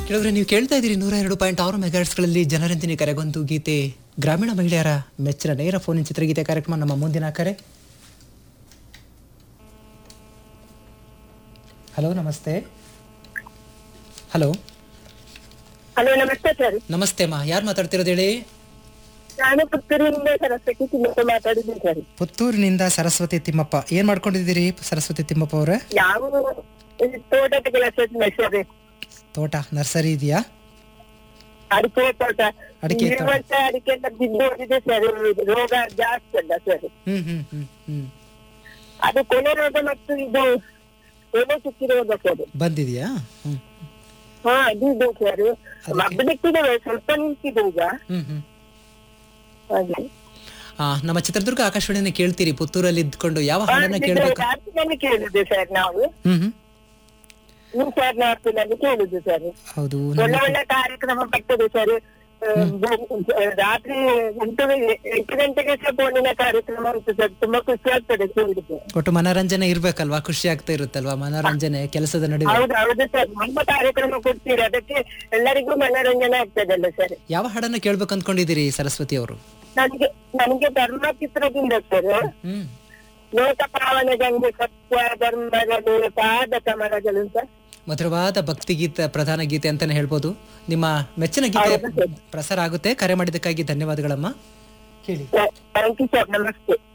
ಕೆಲವ್ರೆ ನೀವು ಕೇಳ್ತಾ ಇದ್ದೀರಿ ನೂರ ಎರಡು ಪಾಯಿಂಟ್ ಆರು ಮೆಗಾಟ್ಸ್ಗಳಲ್ಲಿ ಜನರಂತಿನಿ ಕರೆಗೊಂದು ಗೀತೆ ಗ್ರಾಮೀಣ ಮಹಿಳೆಯರ ಮೆಚ್ಚಿನ ನೇರ ಫೋನಿನ ಚಿತ್ರಗೀತೆ ಕಾರ್ಯಕ್ರಮ ನಮ್ಮ ಮುಂದಿನ ಕರೆ ಹಲೋ ನಮಸ್ತೆ ಹಲೋ ಹಲೋ ನಮಸ್ತೆ ಸರ್ ನಮಸ್ತೆ ಮಾ ಯಾರು ಮಾತಾಡ್ತಿರೋದು ಹೇಳಿ ನಾನು ಪುತ್ತೂರಿನಿಂದ ಸರಸ್ವತಿ ತಿಮ್ಮಪ್ಪ ಮಾತಾಡಿದ್ದೀನಿ ಸರ್ ಪುತ್ತೂರಿನಿಂದ ಸರಸ್ವತಿ ತಿಮ್ಮಪ್ಪ ಏನ್ ಮಾಡ್ಕೊಂಡಿದ್ದೀರಿ ಸರಸ್ವತಿ ತಿಮ್ಮಪ್ಪ ಅವರೇ ಯಾವ ಇದು ತೋಟದ ಕೆಲಸ ಸರ್ ತೋಟ ನರ್ಸರಿ ಇದೆಯಾ ಅಡಿಕೆ ತೋಟ ಅಡಿಕೆ ತೋಟ. ಇರುವಂತ ಅಡಿಕೆ ಎಲ್ಲ ಬಿದ್ದು ಹೋಗಿದೆ ಸರ್ ರೋಗ ಜಾಸ್ತಿ ಅಲ್ಲ ಸರ್ ಹ್ಮ್ ಹ್ಮ್ ಹ್ಮ್ ಹ್ಮ್ ಅದು ಕೊನೆ ರೋಗ ಮತ್ತು ಇದು ಎಲೆ ಚುಕ್ಕಿ ರೋಗ ಸರ್ ಬಂದಿದ್ಯಾ ಹ್ಮ್ ಹಾ ಅದು ಇದೆ ಸರ್ ಮದ್ದು ಬಿಟ್ಟಿದ್ದೇವೆ ಸ್ವಲ್ಪ ನಿಂತಿದೆ ಈಗ ಹ್ಮ್ ಹ್ಮ್ ಹಾಗೆ ಆ, ನಮ್ಮ ಚಿತ್ರದುರ್ಗ ಆಕಾಶವಾಣಿನ ಕೇಳ್ತೀರಿ ಪುತ್ತೂರಲ್ಲಿ ಇದ್ಕೊಂಡು ಯಾವ ಹಾಡನ್ನ ಕೇಳ್ಬೇಕು ರಾತ್ರಿನಲ್ಲಿ ಕೇಳುದು ಸರ್ ನಾವು ಹ್ಮ್ ಹ್ಮ್ ನಿಮ್ ಸರ್ ರಾತ್ರಿನಲ್ಲಿ ಕೇಳುದು ಸರ್ ಹೌದು ಒಳ್ಳೆ ಒಳ್ಳೆ ಕಾರ್ಯಕ್ರಮ ಬರ್ತದೆ ಸರ್ ರಾತ್ರಿ ಎಂಟು ಎಂಟು ಗಂಟೆಗೆ ಸಹ ಫೋನಿನ ಕಾರ್ಯಕ್ರಮ ಉಂಟು ಸರ್ ತುಂಬಾ ಖುಷಿ ಆಗ್ತದೆ ಕೇಳಿದ್ರೆ ಒಟ್ಟು ಮನೋರಂಜನೆ ಇರ್ಬೇಕಲ್ವಾ ಖುಷಿ ಆಗ್ತಾ ಇರುತ್ತಲ್ವಾ ಮನೋರಂಜನೆ ಕೆಲಸದ ನಡುವೆ ಹೌದು ಹೌದು ಸರ್ ನಮ್ಮ ಕಾರ್ಯಕ್ರಮ ಕೊಡ್ತೀರಿ ಅದಕ್ಕೆ ಎಲ್ಲರಿಗೂ ಮನೋರಂಜನೆ ಆಗ್ತದಲ್ಲ ಸರ್ ಯಾವ ಹಾಡನ್ನ ಕೇಳ್ಬೇಕು ಅಂದ್ಕೊಂಡಿದ್ದೀರಿ ಸರಸ್ವತಿ ಅವರು ನನಗೆ ನನಗೆ ಧರ್ಮ ಚಿತ್ರದಿಂದ ಸರ್ ಹ್ಮ್ ಲೋಕ ಪಾವನ ಗಂಗೆ ಸತ್ಯ ಧರ್ಮಗಳು ಪಾದ ಕಮಲಗಳು ಅಂತ ಮಧುರವಾದ ಭಕ್ತಿ ಗೀತೆ ಪ್ರಧಾನ ಗೀತೆ ಅಂತಾನೆ ಹೇಳ್ಬೋದು ನಿಮ್ಮ ಮೆಚ್ಚಿನ ಗೀತೆ ಹೌದು ಸರ್ ಪ್ರಸಾರ ಆಗುತ್ತೆ ಕರೆ ಮಾಡಿದ್ದಕ್ಕಾಗಿ ಧನ್ಯವಾದಗಳಮ್ಮ ಕೇಳಿ ಥ್ಯಾಂಕ್ ಯು ಸರ್ ನಮಸ್ತೆ